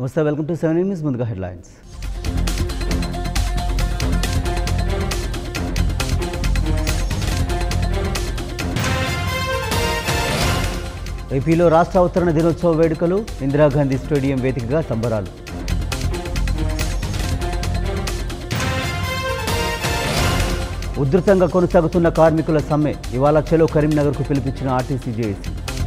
నమస్తే welcome to seven news ముందుగా headlines ఏపీలో రాష్ట్ర అవతరణ దినోత్సవ వేడుకలు ఇందిరాగాంధీ స్టేడియం వేదికగా సంబరాలు ఉధృతంగా కొనసాగుతున్న కార్మికుల సమ్మె ఇవాళ చెలో కరీంనగర్కు పిలిపించిన ఆర్టీసీ జేఏసీ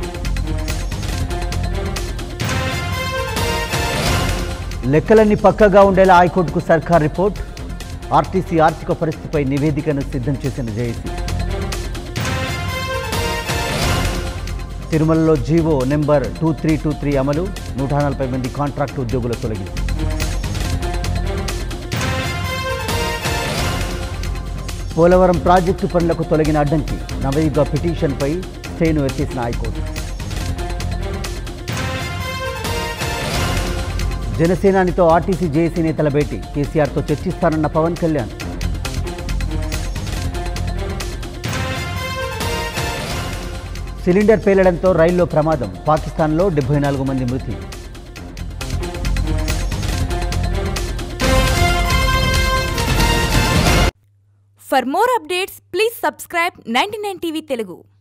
లెక్కలన్నీ పక్కగా ఉండేలా హైకోర్టుకు సర్కార్ రిపోర్ట్ ఆర్టీసీ ఆర్థిక పరిస్థితిపై నివేదికను సిద్ధం చేసిన జేఏసీ తిరుమలలో GO number two three two three అమలు నూట నలభై మంది కాంట్రాక్ట్ ఉద్యోగుల తొలగింపు పోలవరం ప్రాజెక్టు పనులకు తొలగిన అడ్డంకి నవయుగ పిటిషన్పై స్టేను ఎత్తేసిన హైకోర్టు జనసేనానితో ఆర్టీసీ జేఏసీ నేతల భేటీ కేసీఆర్తో చర్చిస్తానన్న పవన్ కళ్యాణ్ సిలిండర్ పేలడంతో రైల్లో ప్రమాదం పాకిస్తాన్లో డెబ్బై నాలుగు మంది మృతి For more updates, please subscribe 99 TV Telugu.